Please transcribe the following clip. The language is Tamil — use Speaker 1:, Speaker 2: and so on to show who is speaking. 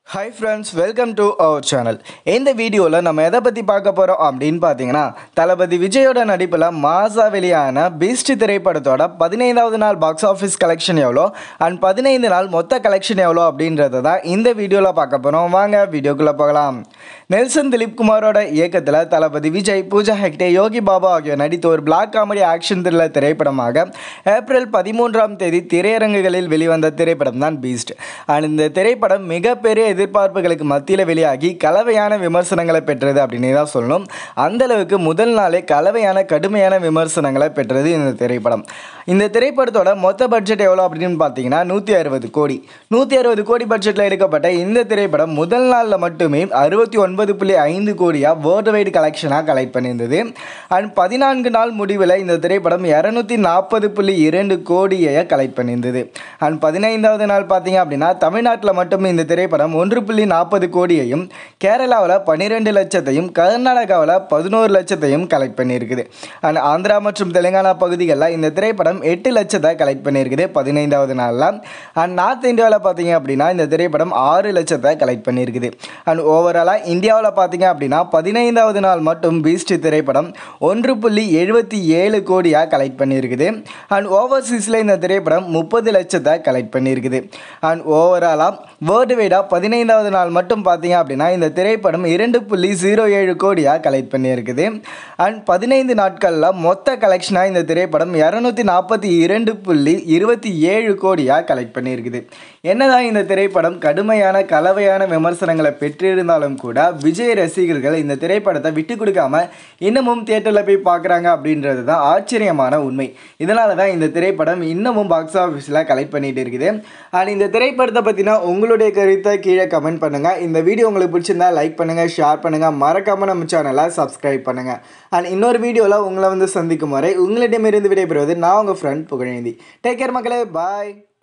Speaker 1: hi friends welcome to our channel இந்த வீடியோவில் நம்ம எதை பற்றி பார்க்க போகிறோம் அப்படின்னு பார்த்தீங்கன்னா தளபதி விஜயோட நடிப்பில் மாசா வெளியான பீஸ்ட் திரைப்படத்தோட பதினைந்தாவது நாள் பாக்ஸ் ஆஃபீஸ் கலெக்ஷன் எவ்வளோ அண்ட் பதினைந்து நாள் மொத்த கலெக்ஷன் எவ்வளோ அப்படின்றத தான் இந்த வீடியோவில் பார்க்க போகிறோம் வாங்க வீடியோக்குள்ளே போகலாம் நெல்சன் திலீப் குமாரோட இயக்கத்தில் தளபதி விஜய் பூஜா ஹெக்டே யோகி பாபா ஆகியோர் நடித்த ஒரு பிளாக் காமெடி ஆக்ஷன் த்ரில்லர் திரைப்படமாக ஏப்ரல் பதிமூன்றாம் தேதி திரையரங்குகளில் வெளிவந்த திரைப்படம் தான் பீஸ்ட் அண்ட் இந்த திரைப்படம் மிகப்பெரிய எதிர்பார்ப்புகளுக்கு மத்தியில் வெளியாகி கலவையான விமர்சனங்களை பெற்றது அப்படின்னு தான் சொல்லணும் அந்த அளவுக்கு முதல் நாளே கலவையான கடுமையான விமர்சனங்களை பெற்றது இந்த திரைப்படம் இந்த திரைப்படத்தோட மொத்த பட்ஜெட் எவ்வளோ அப்படின்னு பார்த்தீங்கன்னா நூற்றி அறுபது கோடி நூற்றி அறுபது கோடி பட்ஜெட்டில் எடுக்கப்பட்ட இந்த திரைப்படம் முதல் நாளில் மட்டுமே அறுபத்தி ஒன்பது புள்ளி ஐந்து கோடியாக வேர்ல்டு வைடு கலெக்ஷனாக கலெக்ட் பண்ணியிருந்தது அண்ட் பதினான்கு நாள் முடிவில் இந்த திரைப்படம் இரநூத்தி நாற்பது புள்ளி இரண்டு கோடியை கலெக்ட் பண்ணியிருந்தது அண்ட் பதினைந்தாவது நாள் பார்த்தீங்க அப்படின்னா தமிழ்நாட்டில் மட்டும் இந்த திரைப்படம் ஒன்று புள்ளி நாற்பது கோடியையும் கேரளாவில் பன்னிரெண்டு லட்சத்தையும் கர்நாடகாவில் பதினோரு லட்சத்தையும் கலெக்ட் பண்ணியிருக்குது அண்ட் ஆந்திரா மற்றும் தெலுங்கானா பகுதிகளில் இந்த திரைப்படம் எட்டு லட்சத்தை கலெக்ட் பண்ணியிருக்குது பதினைந்தாவது நாளில் அண்ட் நார்த் இந்தியாவில் பார்த்தீங்க அப்படின்னா இந்த திரைப்படம் ஆறு லட்சத்தை கலெக்ட் பண்ணியிருக்குது அண்ட் ஓவராலாக இந்தியாவில் பார்த்தீங்க அப்படின்னா பதினைந்தாவது நாள் மட்டும் பீஸ்ட் திரைப்படம் ஒன்று புள்ளி எழுபத்தி ஏழு கோடியாக கலெக்ட் பண்ணியிருக்குது அண்ட் ஓவர்சீஸில் இந்த திரைப்படம் முப்பது லட்சத்தை கலெக்ட் பண்ணியிருக்குது அண்ட் ஓவராலாக வேர்ல்டு வைடாக பதினைந்தாவது நாள் மட்டும் பார்த்தீங்க அப்படின்னா இந்த திரைப்படம் இரண்டு புள்ளி ஜீரோ ஏழு கோடியாக கலெக்ட் பண்ணியிருக்குது அண்ட் பதினைந்து நாட்களில் மொத்த கலெக்ஷனாக இந்த திரைப்படம் இரநூத்தி நாற்பத்தி இரண்டு புள்ளி இருபத்தி ஏழு கோடியாக கலெக்ட் பண்ணியிருக்குது என்னதான் இந்த திரைப்படம் கடுமையான கலவையான விமர்சனங்களை பெற்றிருந்தாலும் கூட விஜய் ரசிகர்கள் இந்த திரைப்படத்தை விட்டு கொடுக்காம இன்னமும் தியேட்டரில் போய் பார்க்குறாங்க அப்படின்றது தான் ஆச்சரியமான உண்மை இதனால தான் இந்த திரைப்படம் இன்னமும் பாக்ஸ் ஆஃபீஸில் கலெக்ட் பண்ணிட்டு இருக்குது அண்ட் இந்த திரைப்படத்தை பற்றினா உங்களுடைய கருத்தை கீழே கமெண்ட் பண்ணுங்கள் இந்த வீடியோ உங்களுக்கு பிடிச்சிருந்தா லைக் பண்ணுங்கள் ஷேர் பண்ணுங்கள் மறக்காமல் நம்ம சேனலை சப்ஸ்கிரைப் பண்ணுங்கள் அண்ட் இன்னொரு வீடியோவில் உங்களை வந்து சந்திக்கும் வரை உங்களிடமிருந்து விடைபெறுவது நான் உங்கள் ஃப்ரெண்ட் புகழேந்தி டேக் கேர் மக்களே பாய்